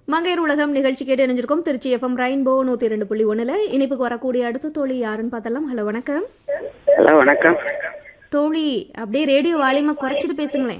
மங்கையர் உலகம் நிகழ்ச்சி கேட்டு இணைஞ்சிருக்கோம் திருச்சி எஃப்எம் ரெயின்போ நூத்தி ரெண்டு புள்ளி ஒண்ணுல இனிப்புக்கு வரக்கூடிய அடுத்த தோழி யாருன்னு பார்த்தலாம் ஹலோ வணக்கம் ஹலோ வணக்கம் தோழி அப்படியே ரேடியோ வால்யூமை குறைச்சிட்டு பேசுங்களேன்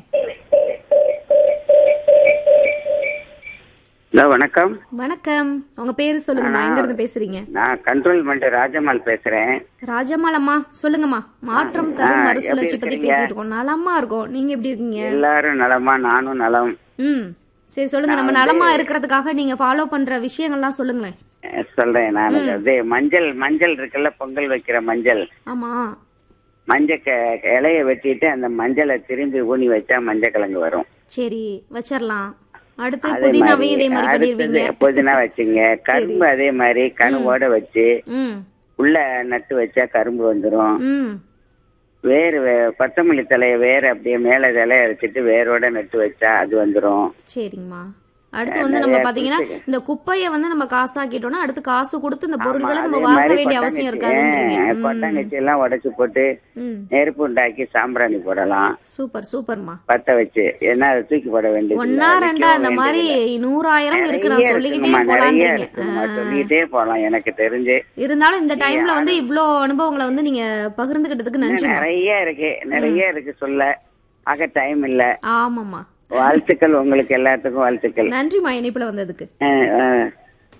ஹலோ வணக்கம் வணக்கம் உங்க பேரு சொல்லுங்கம்மா எங்க இருந்து பேசுறீங்க நான் கண்ட்ரோல்மெண்ட் ராஜம்மாள் பேசுறேன் ராஜம்மாளம்மா சொல்லுங்கம்மா மாற்றம் தரும் ஆ, மறுசுழற்சி எப்படி பத்தி இருக்கீங்க? பேசிட்டு இருக்கோம் நலமா இருக்கோம் நீங்க எப்படி இருக்கீங்க எல்லாரும் நலமா நானும் நலம் ம் சரி சொல்லுங்க நம்ம நலமா இருக்கிறதுக்காக நீங்க ஃபாலோ பண்ற விஷயங்கள்லாம் சொல்லுங்களேன் அஹ் சொல்றேன் நான் அது மஞ்சள் மஞ்சள் இருக்குல்ல பொங்கல் வைக்கிற மஞ்சள் ஆமா மஞ்சள் க- இலைய வெட்டிட்டு அந்த மஞ்சளை திரும்பி ஊனி வச்சா மஞ்சள் கிழங்கு வரும் சரி வச்சிரலாம் அடுத்து அதே புதினாவையும் இதே மாதிரி அடுத்தது பண்ணிருவீங்க புதினா வச்சுங்க கரும்பு அதே மாதிரி கணுவோட வச்சு ம் உள்ள நட்டு வச்சா கரும்பு வந்துரும் ம் வேறு வே- கொத்தமல்லி தலைய வேற அப்படியே மேல இலைய அரைச்சிட்டு வேரோட நட்டு வச்சா அது வந்துரும் சரிங்கம்மா அடுத்து வந்து நம்ம பாத்தீங்கன்னா இந்த குப்பையை வந்து நம்ம காசாக்கிட்டோம்னா அடுத்து காசு கொடுத்து இந்த பொருட்களை நம்ம அதே வாங்க மாதிரி வேண்டிய அவசியம் இருக்காதுன்றீங்க கொட்டாங்கச்சி, கொட்டாங்கச்சி எல்லாம் உடைச்சு போட்டு ம் நெருப்பு உண்டாக்கி சாம்பிராணி போடலாம் சூப்பர் சூப்பர்மா பத்த வச்சு ஏன்னா அதை தூக்கி போட வேண்டியது ஒன்னா ரெண்டா இந்த மாதிரி நூறாயிரம் இருக்கு நான் சொல்லிக்கிட்டே நிறைய போலான்றீங்க இருக்குமா சொல்லிக்கிட்டே போலாம் எனக்கு தெரிஞ்சு இருந்தாலும் இந்த டைம்ல வந்து இவ்ளோ அனுபவங்களை வந்து நீங்க பகிர்ந்துகிட்டதுக்கு நன்றி நிறைய இருக்கு நிறைய இருக்கு சொல்ல ஆக டைம் இல்ல ஆமாம்மா வாழ்த்துக்கள் உங்களுக்கு எல்லாத்துக்கும் வாழ்த்துக்கள் நன்றிம்மா இணைப்புல வந்ததுக்கு அஹ், அஹ்.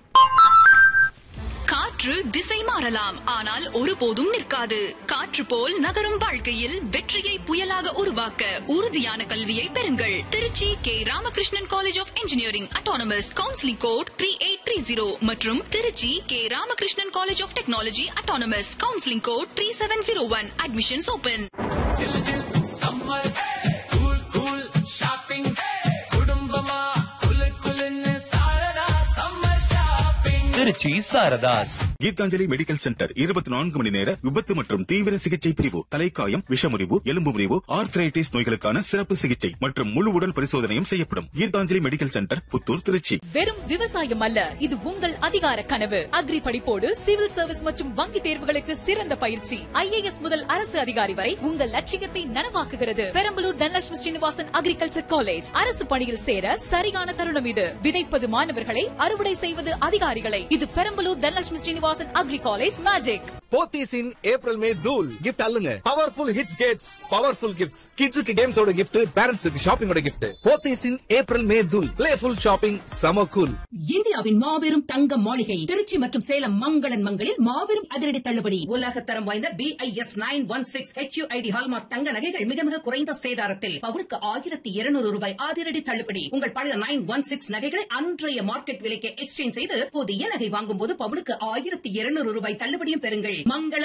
காற்று திசை மாறலாம் ஆனால் ஒருபோதும் நிற்காது காற்று போல் நகரும் வாழ்க்கையில் வெற்றியை புயலாக உருவாக்க உறுதியான கல்வியை பெறுங்கள் Trichy K Ramakrishnan college of engineering autonomous counselling code three eight three zero மற்றும் Trichy K Ramakrishnan college of technology autonomous counselling code three seven zero one admissions open summer cool cool shopping குடும்பமா குலு குலுன்னு Saradha summer shopping Trichy Saradhas Geethanjali medical centre இருபத்தி நான்கு மணி நேர விபத்து மற்றும் தீவிர சிகிச்சை பிரிவு தலைக்காயம் விஷமுறிவு எலும்பு முறிவு ஆர்த்ரைட்டிஸ் நோய்களுக்கான சிறப்பு சிகிச்சை மற்றும் முழு உடல் பரிசோதனையும் செய்யப்படும் கீதாஞ்சலி மெடிக்கல் சென்டர் புத்தூர் திருச்சி வெறும் விவசாயம் அல்ல இது உங்கள் அதிகார கனவு அக்ரி படிப்போடு சிவில் சர்வீஸ் மற்றும் வங்கி தேர்வுகளுக்கு சிறந்த பயிற்சி ஐஏஎஸ் முதல் அரசு அதிகாரி வரை உங்கள் லட்சியத்தை நனவாக்குகிறது பெரம்பலூர் தனலட்சுமி ஸ்ரீனிவாசன் அக்ரிகல்ச்சர் காலேஜ் அரசு பணியில் சேர சரியான தருணம் இது விதைப்பது மாணவர்களை அறுவடை செய்வது அதிகாரிகளை இது Perambalur Dhanalakshmi Srinivasan agri college magic Pothys in April May தூல் கிஃப்ட் அல்லுங்க powerful hits gets powerful gifts கிட்ஸுக்கு கேம்ஸோட கிஃப்ட் பேரண்ட்ஸுக்கு ஷாப்பிங்கோட gift Pothys in April May தூல் பிளேஃபுல் ஷாப்பிங் சம கூல் இந்தியாவின் மாபெரும் தங்க மாளிகை திருச்சி மற்றும் சேலம் மங்களன் மங்களில் மாபெரும் அதிரடி தள்ளுபடி உலகத்தரம் வாய்ந்த B I S nine one six HUID hallmark தங்க நகைகள் மிக மிக குறைந்த சேதாரத்தில் பவுனுக்கு ஆயிரத்தி இருநூறு ரூபாய் அதிரடி தள்ளுபடி உங்கள் பழைய நைன் ஒன் சிக்ஸ் நகைகளை அன்றைய மார்க்கெட் விலைக்கு எக்ஸ்சேஞ்ச் செய்து புதிய நகை வாங்கும் போது பவுனுக்கு ஆயிரத்தி இருநூறு ரூபாய் தள்ளுபடியும் பெறுங்கள் மங்கள